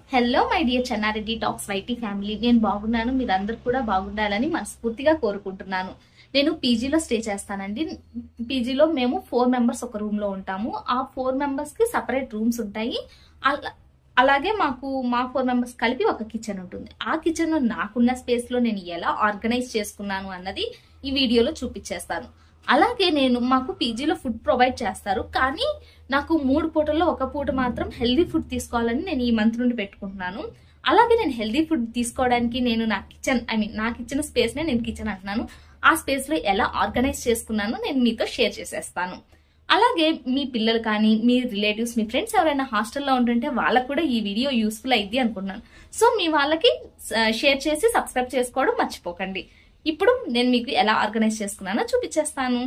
hello my dear Chennareddy talks YT family నేను బాగున్నాను మీరందరూ కూడా బాగుండాలని మనస్ఫూర్తిగా కోరుకుంటున్నాను నేను పీజీలో స్టే చేస్తానండి పీజీలో మేము ఫోర్ మెంబర్స్ ఒక రూమ్ లో ఉంటాము ఆ ఫోర్ మెంబర్స్ కి సపరేట్ రూమ్స్ ఉంటాయి అలా- అలాగే మాకు మా ఫోర్ మెంబర్స్ కలిపి ఒక కిచెన్ ఉంటుంది ఆ కిచెన్ లో నాకున్న స్పేస్ లో నేను ఎలా ఆర్గనైజ్ చేసుకున్నాను అన్నది ఈ వీడియోలో చూపించేస్తాను అలాగే నేను మాకు పీజీలో ఫుడ్ ప్రొవైడ్ చేస్తారు కానీ నాకు మూడు పూటల్లో ఒక పూట మాత్రం హెల్దీ ఫుడ్ తీసుకోవాలని నేను ఈ మంత్ నుండి పెట్టుకుంటున్నాను అలాగే నేను హెల్దీ ఫుడ్ తీసుకోవడానికి నేను నా కిచెన్ ఐ మీన్ నాకు ఇచ్చిన స్పేస్ నే నేను కిచెన్ అంటున్నాను ఆ స్పేస్ లో ఎలా ఆర్గనైజ్ చేసుకున్నానో నేను మీతో షేర్ చేసేస్తాను అలాగే మీ పిల్లలు కానీ మీ రిలేటివ్స్ మీ ఫ్రెండ్స్ ఎవరైనా హాస్టల్లో ఉంటుంటే వాళ్ళకు కూడా ఈ వీడియో యూస్ఫుల్ అయింది అనుకున్నాను సో మీ వాళ్ళకి షేర్ చేసి సబ్స్క్రైబ్ చేసుకోవడం మర్చిపోకండి ఇప్పుడు నేను మీకు ఎలా ఆర్గనైజ్ చేసుకున్నానో చూపించేస్తాను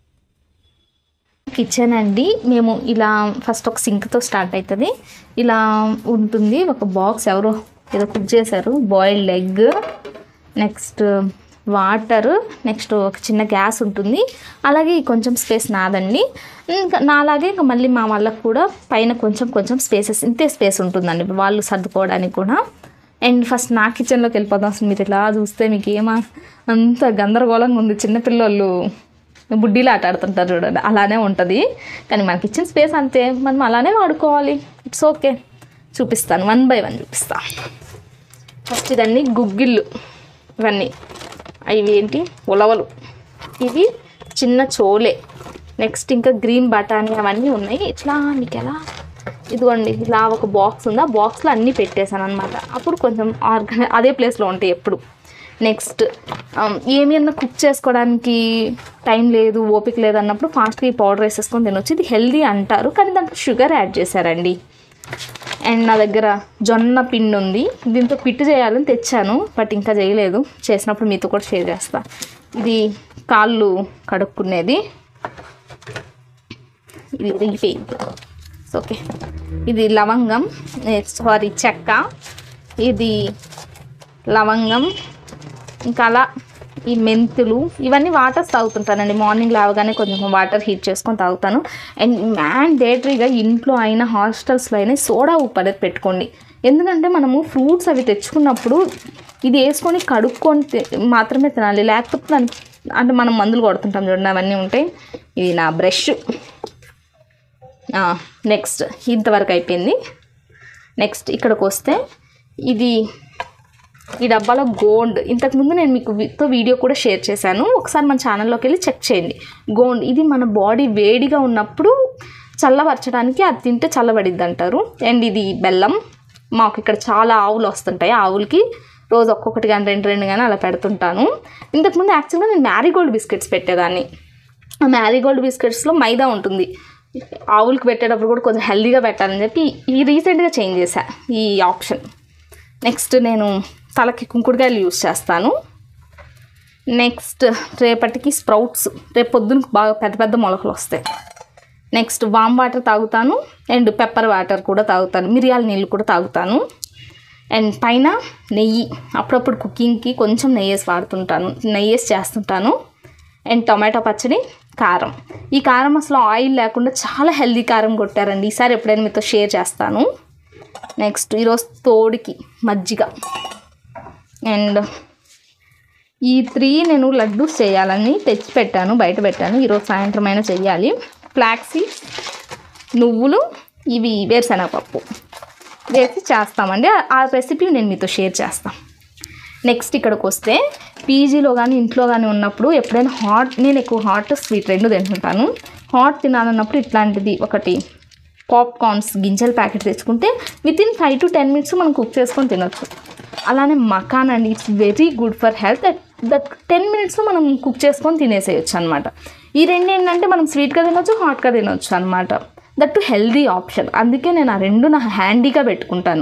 కిచెన్ అండి మేము ఇలా ఫస్ట్ ఒక సింక్తో స్టార్ట్ అవుతుంది ఇలా ఉంటుంది ఒక బాక్స్ ఎవరో ఏదో కుక్ చేశారు boiled egg next water next ఒక చిన్న గ్యాస్ ఉంటుంది అలాగే ఈ కొంచెం స్పేస్ నాదండి ఇంకా నాలాగే ఇంకా మళ్ళీ మా వాళ్ళకు కూడా పైన కొంచెం కొంచెం స్పేసెస్ ఇంతే స్పేస్ ఉంటుందండి వాళ్ళు సర్దుకోవడానికి కూడా అండ్ ఫస్ట్ నా కిచెన్లోకి వెళ్ళిపోతాం అసలు మీరు ఇలా చూస్తే మీకు ఏమా అంత గందరగోళంగా ఉంది చిన్నపిల్లలు బుడ్డీలు ఆట ఆడుతుంటారు చూడండి అలానే ఉంటుంది కానీ మనకి ఇచ్చిన స్పేస్ అంతే మనం అలానే వాడుకోవాలి ఇట్స్ ఓకే చూపిస్తాను వన్ బై వన్ చూపిస్తాను ఫస్ట్ ఇదన్నీ గుగ్గిళ్ళు ఇవన్నీ ఇవి ఏంటి ఉలవలు ఇవి చిన్న చోలే నెక్స్ట్ ఇంకా గ్రీన్ బఠానీ అవన్నీ ఉన్నాయి ఇట్లా మీకు ఎలా ఇదిగోండి ఇలా ఒక బాక్స్ ఉంది ఆ బాక్స్లో అన్నీ పెట్టేశాను అనమాట అప్పుడు కొంచెం ఆర్గనై అదే ప్లేస్లో ఉంటాయి ఎప్పుడు నెక్స్ట్ ఏమైనా కుక్ చేసుకోవడానికి టైం లేదు ఓపిక లేదు అన్నప్పుడు ఫాస్ట్గా ఈ పౌడర్ వేసేసుకొని తినొచ్చు ఇది హెల్దీ అంటారు కానీ దాంట్లో షుగర్ యాడ్ చేశారండి అండ్ నా దగ్గర జొన్న పిండి ఉంది దీంతో పిట్టు చేయాలని తెచ్చాను బట్ ఇంకా చేయలేదు చేసినప్పుడు మీతో కూడా షేర్ చేస్తా ఇది కాళ్ళు కడుక్కునేది ఇది రిగిపోయింది ఓకే ఇది లవంగం సారీ చెక్క ఇది లవంగం ఇంకా అలా ఈ మెంతులు ఇవన్నీ వాటర్ తాగుతుంటానండి మార్నింగ్ లేవగానే కొంచెం వాటర్ హీట్ చేసుకొని తాగుతాను అండ్ మ్యాండేటరీగా ఇంట్లో అయినా హాస్టల్స్లో అయినా సోడా ఉప్పు అనేది పెట్టుకోండి ఎందుకంటే మనము ఫ్రూట్స్ అవి తెచ్చుకున్నప్పుడు ఇది వేసుకొని కడుక్కొని తి- మాత్రమే తినాలి లేకపోతే దానికి అంటే మనం మందులు కొడుతుంటాం చూడండి అవన్నీ ఉంటాయి ఇది నా బ్రష్ నెక్స్ట్ ఇంతవరకు అయిపోయింది నెక్స్ట్ ఇక్కడికి వస్తే ఇది ఈ డబ్బాలో గోండ్ ఇంతకుముందు నేను మీకు తో వీడియో కూడా షేర్ చేశాను ఒకసారి మన ఛానల్లోకి వెళ్ళి చెక్ చేయండి గోండ్ ఇది మన బాడీ వేడిగా ఉన్నప్పుడు చల్లబరచడానికి అది తింటే చల్లబడిద్ది అంటారు అండ్ ఇది బెల్లం మాకు ఇక్కడ చాలా ఆవులు వస్తుంటాయి ఆవులకి రోజు ఒక్కొక్కటి కానీ రెండు రెండు కానీ అలా పెడుతుంటాను ఇంతకుముందు యాక్చువల్గా నేను మ్యారీగోల్డ్ బిస్కెట్స్ పెట్టేదాన్ని ఆ మ్యారీగోల్డ్ బిస్కెట్స్లో మైదా ఉంటుంది ఆవులకి పెట్టేటప్పుడు కూడా కొంచెం హెల్దీగా పెట్టాలని చెప్పి ఈ రీసెంట్గా చేంజ్ చేశా ఈ ఆప్షన్ నెక్స్ట్ నేను తలకి కుంకుడుకాయలు యూస్ చేస్తాను నెక్స్ట్ రేపటికి స్ప్రౌట్స్ రేపు పొద్దున బాగా పెద్ద పెద్ద మొలకలు వస్తాయి నెక్స్ట్ వామ్ వాటర్ తాగుతాను అండ్ పెప్పర్ వాటర్ కూడా తాగుతాను మిరియాల నీళ్ళు కూడా తాగుతాను అండ్ పైన నెయ్యి అప్పుడప్పుడు కుకింగ్కి కొంచెం నెయ్యి వేసి వాడుతుంటాను నెయ్యి వేసి చేస్తుంటాను అండ్ టొమాటో పచ్చడి కారం ఈ కారం అసలు ఆయిల్ లేకుండా చాలా హెల్దీ కారం కొట్టారండి ఈసారి ఎప్పుడైనా మీతో షేర్ చేస్తాను నెక్స్ట్ ఈరోజు తోడికి మజ్జిగ అండ్ ఈ త్రీ నేను లడ్డూస్ చేయాలని తెచ్చి పెట్టాను బయట పెట్టాను ఈరోజు సాయంత్రం అయినా చెయ్యాలి ఫ్లాక్సీ నువ్వులు ఇవి వేరుశనగపప్పు వేసి చేస్తామండి ఆ- ఆ రెసిపీ నేను మీతో షేర్ చేస్తాను నెక్స్ట్ ఇక్కడికి వస్తే పీజీలో కానీ ఇంట్లో కానీ ఉన్నప్పుడు ఎప్పుడైనా హాట్ నేను ఎక్కువ హాట్ స్వీట్ రెండు తింటుంటాను హాట్ తినాలన్నప్పుడు ఇట్లాంటిది ఒకటి పాప్కార్న్స్ గింజల ప్యాకెట్ తెచ్చుకుంటే with in five to ten minutes మనం కుక్ చేసుకొని తినొచ్చు అలానే మకాన్ అండి it's very good for health that ten మినిట్స్లో మనం కుక్ చేసుకొని తినేసేయచ్చు అనమాట ఈ రెండు ఏంటంటే మనం స్వీట్గా తినొచ్చు హాట్గా తినొచ్చు అనమాట దట్ టు హెల్దీ ఆప్షన్ అందుకే నేను ఆ రెండు నా హ్యాండీగా పెట్టుకుంటాను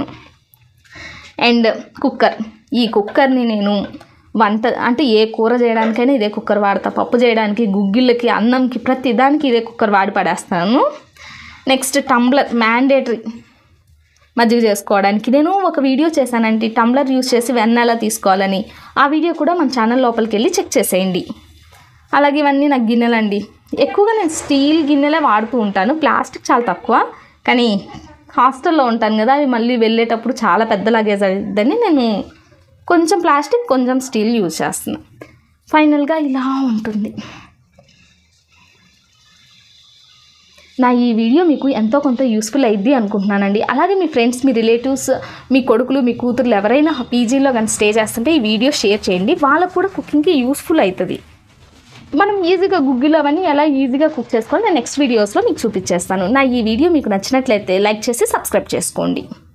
అండ్ కుక్కర్ ఈ కుక్కర్ని నేను వంట అంటే ఏ కూర చేయడానికైనా ఇదే కుక్కర్ వాడతా పప్పు చేయడానికి గుగ్గిళ్ళకి అన్నంకి ప్రతి దానికి ఇదే కుక్కర్ వాడి పడేస్తాను నెక్స్ట్ టంబ్లర్ మ్యాండేటరీ మజ్జిగ చేసుకోవడానికి నేను ఒక వీడియో చేశానండి టంబ్లర్ యూస్ చేసి వెన్న ఎలా తీసుకోవాలని ఆ వీడియో కూడా మన ఛానల్ లోపలికి వెళ్ళి చెక్ చేసేయండి అలాగే ఇవన్నీ నాకు గిన్నెలండి ఎక్కువగా నేను స్టీల్ గిన్నెలే వాడుతూ ఉంటాను ప్లాస్టిక్ చాలా తక్కువ కానీ హాస్టల్లో ఉంటాను కదా అవి మళ్ళీ వెళ్ళేటప్పుడు చాలా పెద్ద లగేజ్ అవుతుందని నేను కొంచెం ప్లాస్టిక్ కొంచెం స్టీల్ యూజ్ చేస్తున్నాను ఫైనల్గా ఇలా ఉంటుంది నా ఈ వీడియో మీకు ఎంతో కొంత యూస్ఫుల్ అయింది అనుకుంటున్నానండి అలాగే మీ ఫ్రెండ్స్ మీ రిలేటివ్స్ మీ కొడుకులు మీ కూతుర్లు ఎవరైనా పీజీలో కానీ స్టే చేస్తుంటే ఈ వీడియో షేర్ చేయండి వాళ్ళకు కూడా కుకింగ్కి యూస్ఫుల్ అవుతుంది మనం ఈజీగా గుగ్గిలో అవన్నీ ఎలా ఈజీగా కుక్ చేసుకోవాలి నేను నెక్స్ట్ వీడియోస్లో మీకు చూపించేస్తాను నా ఈ వీడియో మీకు నచ్చినట్లయితే లైక్ చేసి సబ్స్క్రైబ్ చేసుకోండి